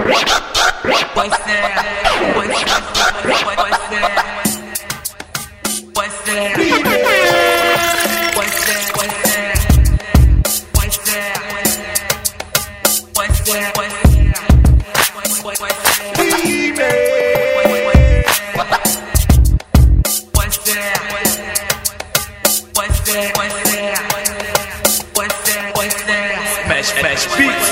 What's that? What's that? What's that? What's that? What's that? What's that? What's that? What's that? What's that? What's that? What's that? What's that? What's that? What's that? Smash, smash, beats.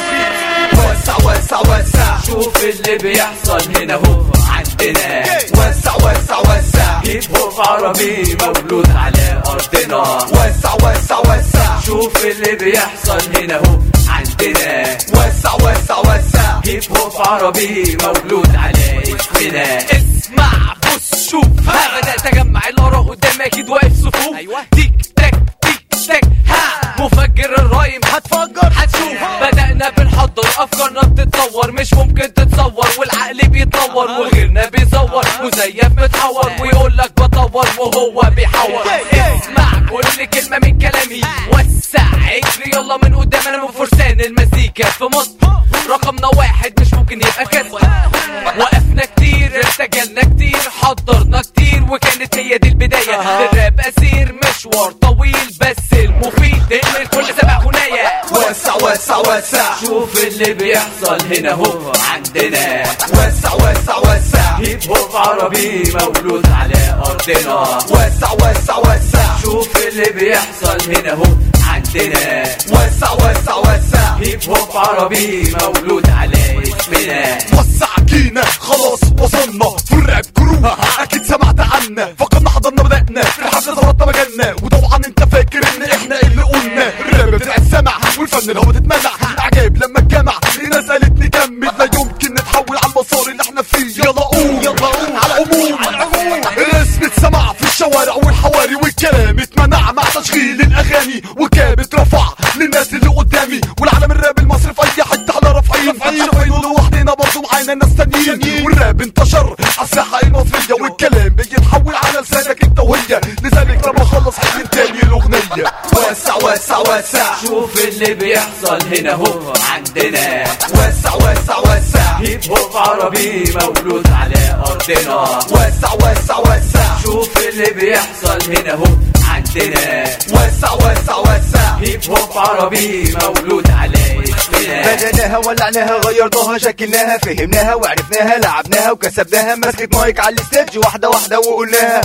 وسع وسع وسع شوف اللي بيحصل هنا هو عندنا وسع وسع وسع هيب هوب عربي مولود على أرضنا وسع وسع وسع شوف اللي بيحصل هنا هو عندنا وسع وسع وسع هيب هوب عربي مولود على اسمنا اسمع بص شوف ها بدأت أجمع الآراء قدام أكيد واقف صفوف أيوة تيك تاك تيك تاك ها مفجر الرايم هتفجر هتشوف بدأنا بنحضر أفكارنا بتتطور مش ممكن تتصور والعقل بيتنور وغيرنا بيزور مزيف متحور ويقول لك بطور وهو بيحور اسمع كل كلمة من كلامي وسع اجري يلا من قدام انا من فرسان المزيكا في مصر رقمنا واحد مش ممكن يبقى كسر وقفنا كتير ارتجلنا كتير حضرنا كتير وكانت هي دي البداية للراب أسير مشوار طويل بس المفيد ان الكل سمع غناية وسع وسع وسع شوف اللي بيحصل هنا هو عندنا وسع وسع وسع هيب هوب عربي مولود على أرضنا وسع وسع وسع شوف اللي بيحصل هنا هو عندنا وسع وسع وسع هيب هوب عربي مولود على اسمنا وسع جينا خلاص وصلنا في الراب كرو اكيد سمعت عنا فقدنا حضرنا بدأنا في الحفلة ظبطنا مجالنا وطبعا انت فاكر ان احنا اللي قلنا الراب بتاع السمع والفن اللي هو بتتمنع عجايب لما اتجمع الناس قالت نكمل لا يمكن نتحول على المسار اللي احنا فيه يلا قوم يلا قوم على العموم على العموم الرسم اتسمع في الشوارع والحواري والكلام اتمنع مع تشغيل الاغاني وكاب اترفع للناس اللي قدامي والعالم الراب المصري في اي حته على رافعين شايفينه لوحدنا برضه معانا ناس تانيين والراب انتشر على الساحه المصريه والكلام بيتحول على لسانك انت وهي لذلك لما اخلص حلم تاني الاغنيه وسع وسع وسع شوف اللي بيحصل هنا هو عندنا وسع وسع وسع هيب هوب عربي مولود على أرضنا وسع وسع وسع شوف اللي بيحصل هنا هو عندنا وسع وسع وسع هيب هوب عربي مولود على اسمنا بدأناها ولعناها غيرناها شكلناها فهمناها وعرفناها لعبناها وكسبناها مسكت مايك على الستيج واحدة واحدة وقلناها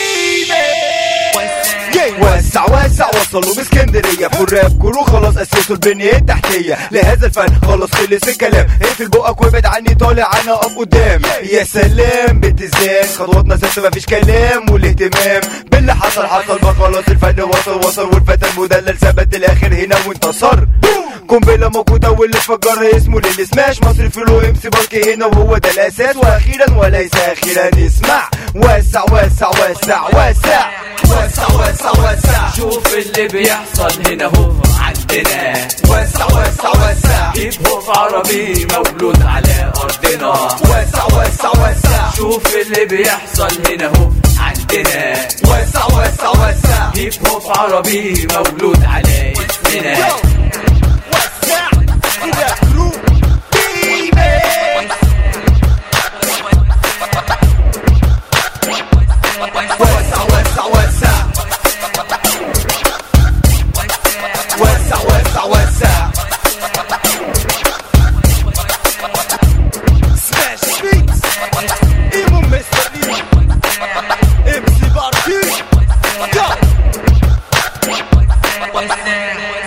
ياي وسع وسع وصلوا باسكندرية في الراب كرو خلاص اسسوا البنية التحتية لهذا الفن خلاص خلص الكلام اقفل بقك وابعد عني طالع انا اقف قدام يا سلام باتزان خطواتنا ثابتة مفيش كلام والاهتمام باللي حصل حصل ما خلاص الفن وصل وصل والفتى المدلل ثبت الاخر هنا وانتصر قنبله موجوده واللي فجرها اسمه للي سماش مصري في لو ام سي بارك هنا وهو ده الاساس واخيرا وليس اخيرا اسمع وسع وسع وسع وسع وسع وسع وسع شوف اللي بيحصل هنا هو عندنا وسع وسع وسع هيب هوب عربي مولود على أرضنا وسع وسع وسع شوف اللي بيحصل هنا هو عندنا وسع وسع وسع هيب هوب عربي مولود على اسمنا وسع وسع وسع وسع وسع وسع سماش بيتس ايمو مستر ام سي بارتي What's that?